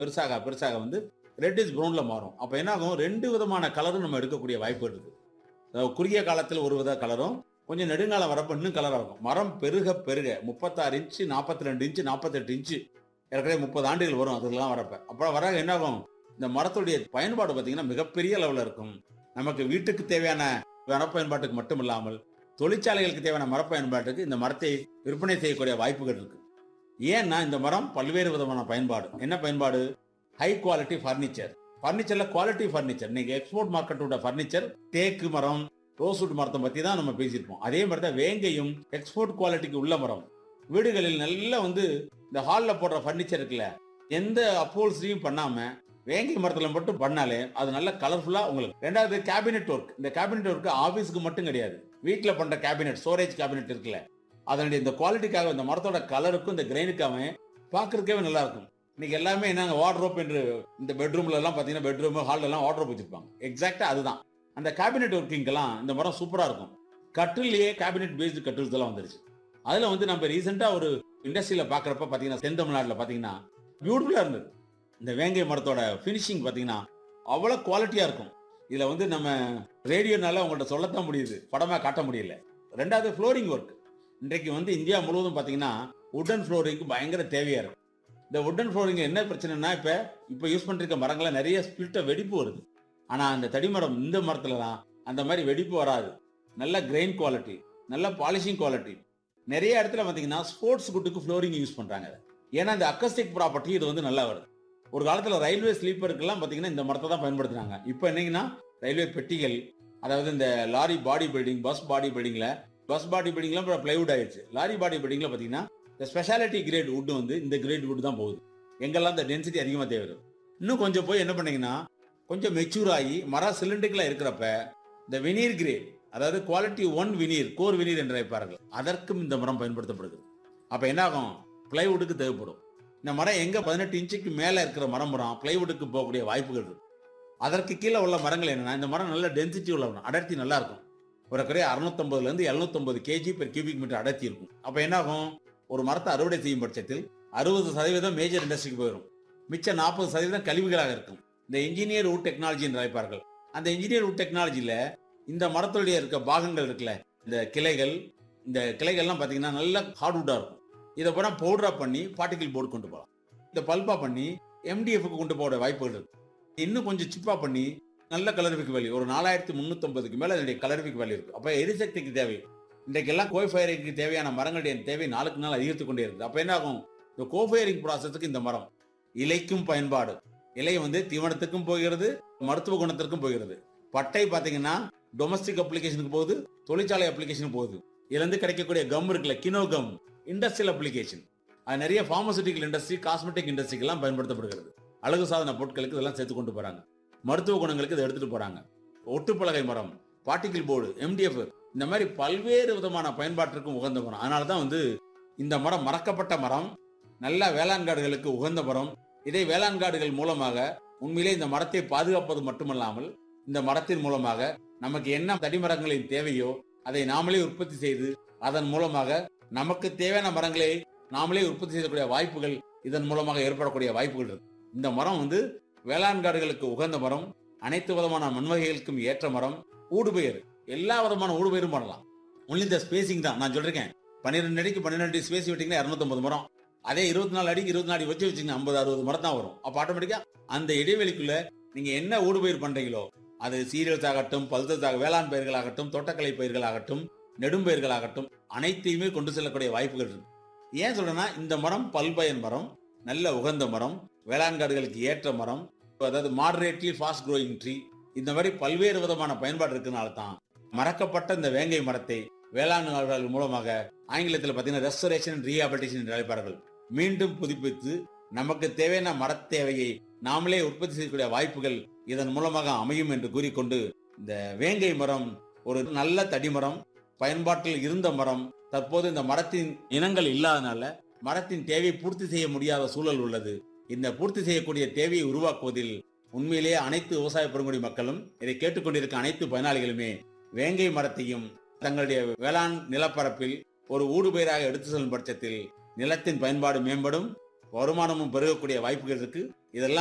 பெருசாக பெருசாக வந்து ரெட்டிஷ் ப்ரௌன்ல மாறும் அப்ப என்ன ஆகும் ரெண்டு விதமான கலரும் நம்ம எடுக்கக்கூடிய வாய்ப்பு இருக்கு அதாவது குறுகிய காலத்தில் ஒரு வித கலரும் கொஞ்சம் நெடுங்காலம் வரப்ப இன்னும் கலரா இருக்கும் மரம் பெருக பெருக முப்பத்தாறு இன்ச்சு நாற்பத்தி ரெண்டு இன்ச்சு நாற்பத்தெட்டு இன்ச்சு ஏற்கனவே முப்பது ஆண்டுகள் வரும் அதெல்லாம் வரப்ப அப்புறம் வர என்ன ஆகும் இந்த மரத்துடைய பயன்பாடு பார்த்தீங்கன்னா மிகப்பெரிய அளவில் இருக்கும் நமக்கு வீட்டுக்கு தேவையான மரப்பயன்பாட்டுக்கு மட்டும் இல்லாமல் தொழிற்சாலைகளுக்கு தேவையான மரப்பயன்பாட்டுக்கு இந்த மரத்தை விற்பனை செய்யக்கூடிய வாய்ப்புகள் இருக்கு ஏன்னா இந்த மரம் பல்வேறு விதமான பயன்பாடு என்ன பயன்பாடு ஹை குவாலிட்டி ஃபர்னிச்சர் ஃபர்னிச்சர்ல குவாலிட்டி ஃபர்னிச்சர் நீங்க எக்ஸ்போர்ட் மார்க்கெட்டோட ஃபர்னிச்சர் தேக்கு மரம் ரோஸ்வுட் மரத்தை பத்தி தான் நம்ம பேசியிருப்போம் அதே மாதிரி தான் வேங்கையும் எக்ஸ்போர்ட் குவாலிட்டிக்கு உள்ள மரம் வீடுகளில் நல்லா வந்து இந்த ஹாலில் போடுற ஃபர்னிச்சர் இருக்குல்ல எந்த அப்போல்ஸ்டையும் பண்ணாம வேங்கை மரத்துல மட்டும் பண்ணாலே அது நல்ல கலர்ஃபுல்லா உங்களுக்கு ரெண்டாவது கேபினெட் ஒர்க் இந்த கேபினெட் ஒர்க் ஆபீஸ்க்கு மட்டும் கிடையாது வீட்ல பண்ற கேபினெட் ஸ்டோரேஜ் கேபினெட் இருக்குல்ல அதனுடைய இந்த குவாலிட்டிக்காக இந்த மரத்தோட கலருக்கும் இந்த கிரெயினுக்காக பார்க்கறதுக்கே நல்லா இருக்கும் இன்னைக்கு எல்லாமே என்னங்க வார்ட்ரோப் என்று இந்த பெட்ரூம்ல எல்லாம் பாத்தீங்கன்னா பெட்ரூம் ஹால்ல எல்லாம் வார்ட்ரோப் வச்சிருப்பாங்க எக்ஸாக்டா அதுதான் அந்த கேபினெட் ஒர்க்கிங்கெல்லாம் இந்த மரம் சூப்பரா இருக்கும் கட்டிலேயே கேபினெட் பேஸ்டு கட்டில்ஸ் எல்லாம் வந்துருச்சு அதுல வந்து நம்ம ரீசெண்டா ஒரு இண்டஸ்ட்ரியில பாக்குறப்ப பாத்தீங்கன்னா தென் தமிழ்நாட்டுல பாத்தீங்கன்னா பியூட்டிஃபுல்லா இருந்தது இந்த வேங்கை மரத்தோட ஃபினிஷிங் பாத்தீங்கன்னா அவ்வளவு குவாலிட்டியா இருக்கும் இதுல வந்து நம்ம ரேடியோனால உங்கள்ட்ட சொல்லத்தான் முடியுது படமா காட்ட முடியல ரெண்டாவது ஃப்ளோரிங் ஒர்க் இன்றைக்கு வந்து இந்தியா முழுவதும் பாத்தீங்கன்னா உட்டன் ஃப்ளோரிங்க்கு பயங்கர தேவையா இருக்கும் இந்த உட்டன் ஃப்ளோரிங் என்ன பிரச்சனைனா இப்ப இப்ப யூஸ் பண்ணிருக்க மரங்கள்ல நிறைய ஸ்பிளிட்ட வெடிப்பு வருது ஆனா அந்த தடிமரம் இந்த மரத்துலலாம் அந்த மாதிரி வெடிப்பு வராது நல்ல கிரெயின் குவாலிட்டி நல்ல பாலிஷிங் குவாலிட்டி நிறைய இடத்துல பாத்தீங்கன்னா ஸ்போர்ட்ஸ் குட்டுக்கு ஃப்ளோரிங் யூஸ் பண்றாங்க அதை. ஏன்னா இந்த அக்கஸ்டிக் ப்ராப்பர்ட்டி இது வந்து நல்லா வருது ஒரு காலத்துல ரயில்வே ஸ்லீப்பருக்கெல்லாம் பாத்தீங்கன்னா இந்த மரத்தை தான் பயன்படுத்தினாங்க இப்போ என்னங்கன்னா ரயில்வே பெட்டிகள் அதாவது இந்த lorry body building bus body பில்டிங்ல பஸ் பாடி பில்டிங்லாம் இப்போ பிளைவுட் ஆயிடுச்சு லாரி பாடி பில்டிங்ல பாத்தீங்கன்னா இந்த ஸ்பெஷாலிட்டி கிரேட் வுட் வந்து இந்த கிரேட் வுட் தான் போகுது எங்கெல்லாம் இந்த டென்சிட்டி அதிகமாக தேவை இருக்கும். இன்னும் கொஞ்சம் போய் என்ன பண்ணீங்கன்னா கொஞ்சம் மெச்சூர் ஆகி மர சிலிண்டுகளா இருக்கிறப்ப இந்த வினீர் கிரேட் அதாவது quality one veneer core veneer என்று அழைப்பார்கள் அதற்கும் இந்த மரம் பயன்படுத்தப்படுகிறது அப்ப என்ன ஆகும் பிளைவுட்டுக்கு தேவைப்படும் இந்த மரம் எங்க பதினெட்டு இன்ச்சுக்கு மேல இருக்கிற மரம் மரம் பிளைவுட்டுக்கு போகக்கூடிய வாய்ப்புகள் இருக்கு அதற்கு கீழே உள்ள மரங்கள் என்னன்னா இந்த மரம் நல்ல டென்சிட்டி உள்ள மரம் அடர்த்தி நல்லா இருக்கும் ஒரு குறைய அறுநூத்தம்பதுல இருந்து எழுநூத்தம்பது கேஜி பெர் கியூபிக் மீட்டர் அடர்த்தி இருக்கும் அப்ப என்ன ஆகும் ஒரு மரத்தை அறுவடை செய்யும் பட்சத்தில் அறுபது சதவீதம் மேஜர் இண்டஸ்ட்ரிக்கு போயிடும் மிச்சம் நாற்பது சதவீதம் கழிவுகளாக இருக்கும் இந்த இன்ஜினியர் வுட் டெக்னாலஜி என்று அழைப்பார்கள் அந்த இன்ஜினியர் வுட் டெக்னாலஜியில இந்த மரத்துடைய இருக்க பாகங்கள் இருக்குல்ல இந்த கிளைகள் இந்த கிளைகள்லாம் பார்த்தீங்கன்னா நல்ல ஹார்ட்வுட்டா இருக்கும் இதை பூரா பவுடரா பண்ணி பார்ட்டிகிள் போர்டு கொண்டு போகலாம் இந்த பல்பா பண்ணி எம்டிஎஃப்க்கு கொண்டு போக வாய்ப்புகள் இருக்கு இன்னும் கொஞ்சம் சிப்பா பண்ணி நல்ல கலரிஃபிக் வேல்யூ ஒரு நாலாயிரத்தி முந்நூற்றம்பதுக்கு மேல அதனுடைய கலரிஃபிக் வேல்யூ இருக்கு அப்ப எரிசக்திக்கு தேவை இன்றைக்கெல்லாம் கோஃபயரிங்க்கு தேவையான மரங்களுடைய தேவை நாளுக்கு நாள் அதிகரித்து கொண்டே இருக்குது அப்ப என்ன ஆகும் இந்த கோஃபயரிங் ப்ராசஸுக்கு இந்த மரம் இலைக்கும் பயன்பாடு இலை வந்து தீவனத்துக்கும் போகிறது மருத்துவ குணத்திற்கும் போகிறது பட்டை பாத்தீங்கன்னா டொமஸ்டிக் அப்ளிகேஷனுக்கு போகுது தொழிற்சாலை அப்ளிகேஷனுக்கு போகுது இதுல இருந்து கிடைக்கக்கூடிய கம் இருக்குல்ல கினோ கம் இண்டஸ்ட்ரியல் அப்ளிகேஷன் அது நிறைய பார்மசூட்டிக்கல் இண்டஸ்ட்ரி காஸ்மெட்டிக் இண்டஸ்ட்ரிக்கு எல்லாம் பயன்படுத்தப்படுகிறது அழகு சாதன பொருட்களுக்கு இதெல்லாம் சேர்த்து கொண்டு போறாங்க மருத்துவ குணங்களுக்கு இதை எடுத்துட்டு போறாங்க ஒட்டுப்பலகை மரம் பார்ட்டிகிள் போர்டு எம்டிஎஃப் இந்த மாதிரி பல்வேறு விதமான பயன்பாட்டிற்கும் உகந்த மரம் அதனால தான் வந்து இந்த மரம் மறக்கப்பட்ட மரம் நல்ல வேளாண் காடுகளுக்கு உகந்த மரம் இதை வேளாண் காடுகள் மூலமாக உண்மையிலே இந்த மரத்தை பாதுகாப்பது மட்டுமல்லாமல் இந்த மரத்தின் மூலமாக நமக்கு என்ன தடிமரங்களின் தேவையோ அதை நாமளே உற்பத்தி செய்து அதன் மூலமாக நமக்கு தேவையான மரங்களை நாமளே உற்பத்தி செய்யக்கூடிய வாய்ப்புகள் இதன் மூலமாக ஏற்படக்கூடிய வாய்ப்புகள் இருக்கு இந்த மரம் வந்து வேளாண் காடுகளுக்கு உகந்த மரம் அனைத்து விதமான மண்வகைகளுக்கும் ஏற்ற மரம் ஊடுபயிர் எல்லா விதமான ஊடுபயிரும் பண்ணலாம் ஒன்லி இந்த ஸ்பேசிங் தான் நான் சொல்றேன் பன்னிரெண்டு அடிக்கு பன்னிரெண்டு அடி ஸ்பேஸ் விட்டீங்கன்னா இரநூத்தம்பது மரம் அதே இருபத்தி நாலு அடிக்கு இருபத்தி நாலு வச்சு வச்சீங்கன்னா ஐம்பது அறுபது மரம் தான் வரும் அப்போ ஆட்டோமேட்டிக்கா அந்த இடைவெளிக்குள்ள நீங்க என்ன ஊடுபயிர் பண்றீங்களோ அது சீரியல்ஸ் ஆகட்டும் பல்சஸ் ஆக வேளாண் பயிர்களாகட்டும் தோட்டக்கலை பயிர்களாகட்டும் நெடும்பயிர்களாகட்டும் அனைத்தையுமே கொண்டு செல்லக்கூடிய வாய்ப்புகள் இருக்கு ஏன் சொல்றேன்னா இந்த மரம் பல்பயன் மரம் நல்ல உகந்த மரம் வேளாண் காடுகளுக்கு ஏற்ற மரம் அதாவது மாடரேட்லி ஃபாஸ்ட் growing ட்ரீ இந்த மாதிரி பல்வேறு விதமான பயன்பாடு இருக்கிறனால தான் மறக்கப்பட்ட இந்த வேங்கை மரத்தை வேளாண்மையாளர்கள் மூலமாக ஆங்கிலத்தில் பார்த்தீங்கன்னா ரெஸ்டரேஷன் ரீஹாபிலிட்டேஷன் என்று அழைப்பார்கள் மீண்டும் புதுப்பித்து நமக்கு தேவையான மரத் தேவையை நாமளே உற்பத்தி செய்யக்கூடிய வாய்ப்புகள் இதன் மூலமாக அமையும் என்று கூறிக்கொண்டு இந்த வேங்கை மரம் ஒரு நல்ல தடிமரம் பயன்பாட்டில் இருந்த மரம் தற்போது இந்த மரத்தின் இனங்கள் இல்லாதனால மரத்தின் தேவையை பூர்த்தி செய்ய முடியாத சூழல் உள்ளது இந்த பூர்த்தி செய்யக்கூடிய தேவையை உருவாக்குவதில் உண்மையிலேயே அனைத்து விவசாய பெருங்குடி மக்களும் இதை கேட்டுக்கொண்டிருக்க அனைத்து பயனாளிகளுமே வேங்கை மரத்தையும் தங்களுடைய வேளாண் நிலப்பரப்பில் ஒரு ஊடுபயிராக எடுத்து செல்லும் பட்சத்தில் நிலத்தின் பயன்பாடு மேம்படும் வருமானமும் பெருகக்கூடிய வாய்ப்புகள் இருக்கு இதெல்லாம்